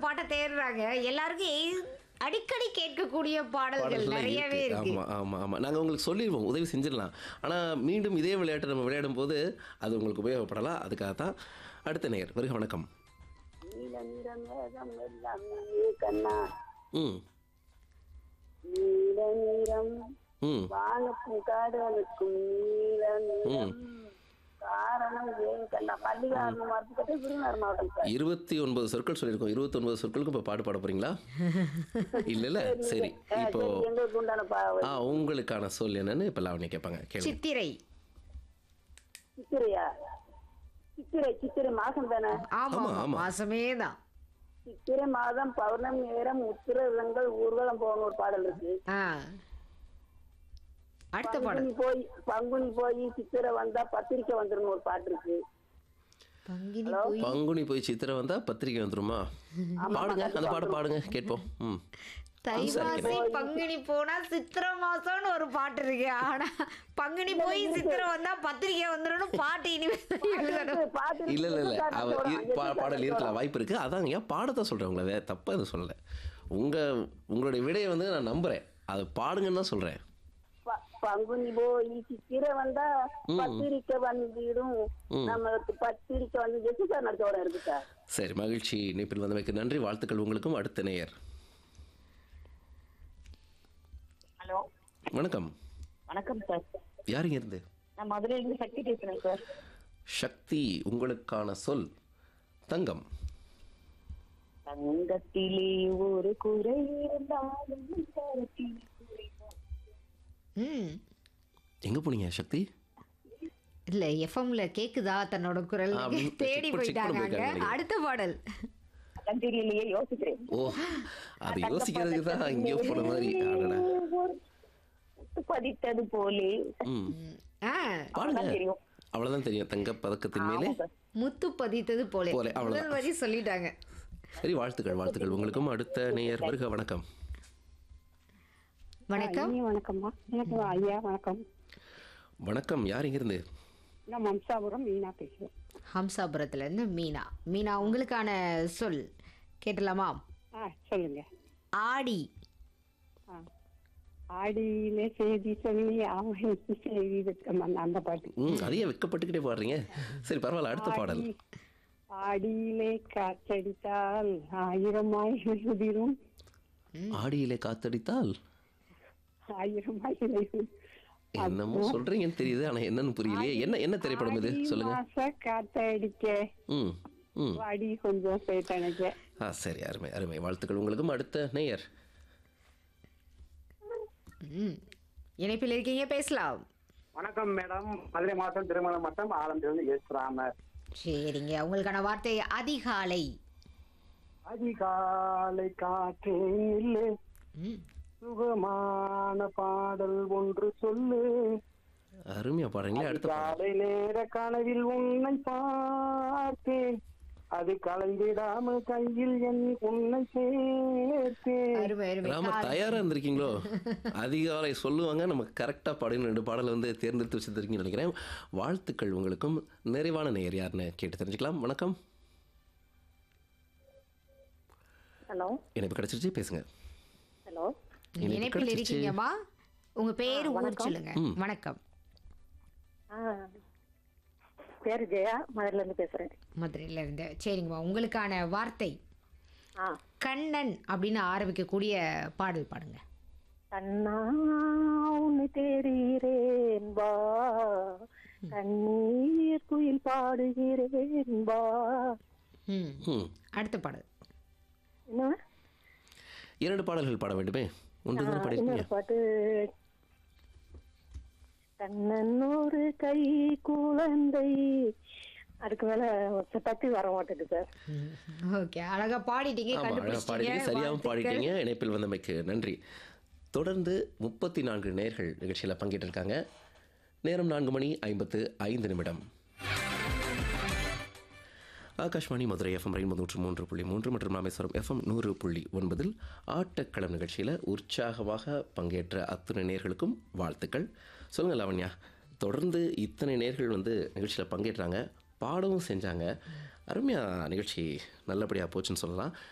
பாட்டை தேடுறாங்க எல்லாருக்கும் எ- அடிக்கடி கேட்கக்கூடிய பாடல்கள் பாடல்கள் நிறையவே இருக்கு இருக்கு ஆமா ஆமா ஆமா நாங்க உங்களுக்கு சொல்லிடுவோம் உதவி செஞ்சிடலாம் ஆனா மீண்டும் இதே விளையாட்டை நம்ம விளையாடும் போது அது உங்களுக்கு உபயோகப்படலாம் அதுக்காக தான் அடுத்த நேயர் வருக வணக்கம் நீல நிற மேகம் எல்லாம் நீயே கண்ணா ம் நீல நிறம் ம் வானக்கும் காடுகளுக்கும் நீல நிறம் காரணம் ஏன் கண்ணா பள்ளிக்காரன் மாவட்டத்தை விருதுநகர் மாவட்டம் சார் இருபத்தி ஒன்பது சொற்கள் சொல்லியிருக்கோம் இருபத்தி ஒன்பது சொற்களுக்கு இப்போ பாட்டு பாட போறீங்களா இல்ல இல்ல சரி ஆ, இப்போ சரி, எங்களுக்கு உண்டான பா- ஆ உங்களுக்கான சொல் என்னன்னு இப்போ லாவணி கேட்பாங்க கேளுங்க சித்திரை சித்திரையா சித்திரை சித்திரை மாசம் தானே ஆமா ஆமா, ஆமா ஆமா. மாசமே தான் சித்திரை மாதம் பௌர்ணமி நேரம் உத்திரங்கள் ஊர்வலம் போகணும் ஒரு பாடல் இருக்கு ஆ அடுத்த பாடல் பங்குனி போய் பங்குனி போய் சித்திரை வந்தா பத்திரிக்கை வந்துரும் ஒரு பாட்டு இருக்கு பங்கினி போய் பங்குனி போய் சித்திரை வந்தா பத்திரிக்கை வந்துருமா பாடுங்க அந்த பாட பாடுங்க கேட்போம் ம் தை மாசி பங்குனி போனா சித்திரை மாசம்னு ஒரு பாட்டு இருக்கு ஆனா பங்குனி போய் சித்திரை வந்தா பத்திரிக்கை வந்துடும் பாட்டு இனிமே எழுதணும் பாட்டு இல்ல இல்ல இல்ல அவ இருக்கு. இ- பா- பாடல் இருக்கலாம் வாய்ப்பு இருக்கு அதாங்க ஏன் பாடத்தை சொல்றேன் உங்களை வேற தப்பா எதுவும் சொல்லல உங்க உங்களுடைய விடையை வந்து நான் நம்புறேன் அதை பாடுங்கன்னு தான் சொல்றேன் ப- பங்குனி போய் சித்திரை வந்தா பத்திரிக்கை வந்துடும் நம்மளுக்கு பத்திரிக்கை வந்து ஜெசி சார் நடிச்சோட இருக்கு சார் சரி மகிழ்ச்சி இணைப்பில் வந்தமைக்கு நன்றி வாழ்த்துக்கள் உங்களுக்கும் அடுத்த நேயர் ஹலோ வணக்கம் வணக்கம் சார் யாருங்க இருந்து நான் மதுரையிலிருந்து சக்தி பேசுறேன் சார் சக்தி உங்களுக்கான சொல் தங்கம் தங்கத்திலே ஒரு குறை இருந்தாலும் தரத்தில் குறைதான். ம் எங்க போனீங்க சக்தி இல்ல எஃப்எம்ல கேக்குதா தன்னோட குரல் ஆ, அப்படி தேடி check பண்ணி- check போயிட்டாங்க பண்ணி அங்க. போயிருக்காங்க அடுத்த பாடல் அதான் தெரியலையே யோசிக்கிறேன் ஓ அது யோசிக்கிறதுக்கு தான் இங்கேயோ போன மாதிரி அடடா முத்து பதித்தது போலே ம் ஆ பாடுங்க அவ்வளவுதான் தெரியும். அவ்வளவுதான் தெரியும் தங்க பதக்கத்தின் மேலே ஆமா சார். முத்து பதித்தது போல போலே, அவ்வளவுதான். முதல் வரி சொல்லிட்டாங்க சரி வாழ்த்துக்கள் வாழ்த்துக்கள் உங்களுக்கும் அடுத்த நேயர் வருக வணக்கம் வணக்கம் ஐயா வணக்கம்மா வணக்கம் ஐயா வணக்கம் வணக்கம் யார் இங்கிருந்து நான் மம்சாபுரம் மீனா பேசுறேன் ஹம்சாபுரத்துல இருந்து மீனா மீனா உங்களுக்கான சொல் கேட்டலாமா ஆ சொல்லுங்க ஆடி ஆ ஆடியில செய்தி சொல்லி அவன் செய்தி வைக்கமா அந்த பாட்டு ம் அதையே வெக்கப்பட்டுக்கிட்டே பாடுறீங்க சரி பரவாயில்ல அடுத்த பாடல் ஆடி- ஆடியிலே காற்றடித்தால் ஆயிரம் ஆயிரம் உதிரும் ஆடியிலே காத்தடித்தால் ஆயிரம் ஆயிரம் உதிரும். என்னமோ சொல்றீங்கன்னு தெரியுது ஆனா என்னன்னு புரியலையே என்ன என்ன திரைப்படம் இது ஆடி சொல்லுங்க மாச காத்தடிக்க ம் ம் வாடி கொஞ்சம் போயிட்டனக்க ஆ சரி அருமை அருமை வாழ்த்துக்கள் உங்களுக்கும் அடுத்த நேயர் ம் இணைப்பில் இருக்கீங்க பேசலாம் வணக்கம் மேடம் மதுரை மாவட்டம் திருமண மட்டம் ஆலந்திலிருந்து எஸ் ராமர் சரிங்க உங்களுக்கான வார்த்தை அதிகாலை அதிகாலை காற்றே இல்லை ம் சுகமான பாடல் ஒன்று சொல்லு அருமையா பாடுறீங்களே அடுத்த பாடல் காலை நேர கனவில் உன்னை பார்த்தேன் அது கலைந்திடாம கையில் என் உன்னை சேர்த்தேன் அருமை அருமை ராம தயாரா இருந்திருக்கீங்களோ அதிகாலை சொல்லுவாங்க நமக்கு கரெக்டா பாடுங்க ரெண்டு பாடலை வந்து தேர்ந்தெடுத்து வச்சிருக்கீங்கன்னு நினைக்கிறேன் வாழ்த்துக்கள் உங்களுக்கும் நிறைவான நேயர் யாருன்னு கேட்டு தெரிஞ்சுக்கலாம் வணக்கம் ஹலோ இணைப்பு கிடைச்சிருச்சு பேசுங்க ஹலோ இணைப்பு இணைப்பில் கிடைச்சிருச்சு. இருக்கீங்கம்மா உங்க பேரு ஊர் சொல்லுங்க வணக்கம் பேரு ஜெயா மதுரையில இருந்து பேசுறேன் மதுரையில இருந்து சரிங்கம்மா உங்களுக்கான வார்த்தை ஆ கண்ணன் அப்படின்னு ஆரம்பிக்கக்கூடிய பாடல் பாடுங்க கண்ணா உன்னை தேடுகிறேன் வா கண்ணீர் குயில் பாடுகிறேன் வா ம் ம் அடுத்த பாடல் என்ன இரண்டு பாடல்கள் பாட வேண்டுமே ஒன்று தானே பாடிருக்கீங்க இன்னொரு பாட்டு கண்ணன் ஒரு கை குழந்தை அதுக்கு மேல தப்பி வர மாட்டேங்குது சார் ஓகே அழகா பாடிட்டீங்க ஆமா அழகா பாடிட்டீங்க கண்டுபிடிச்சிட்டீங்க சரியாகவும் வாழ்த்துக்கள். பாடிட்டீங்க இணைப்பில் வந்தமைக்கு நன்றி தொடர்ந்து முப்பத்தி நான்கு நேர்கள் நிகழ்ச்சியில் பங்கேற்றிருக்காங்க நேரம் நான்கு மணி ஐம்பத்து ஐந்து நிமிடம் ஆகாஷ்வாணி மதுரை எஃப்எம் ரெயின் நூற்று மூன்று புள்ளி மூன்று மற்றும் ராமேஸ்வரம் எஃப்எம் நூறு புள்ளி ஒன்பதில் ஆட்டக்களம் நிகழ்ச்சியில் உற்சாகமாக பங்கேற்ற அத்தனை நேர்களுக்கும் வாழ்த்துக்கள் சொல்லுங்கள் லாவண்யா தொடர்ந்து இத்தனை நேர்கள் வந்து நிகழ்ச்சியில் பங்கேற்றாங்க பாடவும் செஞ்சாங்க அருமையாக நிகழ்ச்சி நல்லபடியாக போச்சுன்னு சொல்லலாம்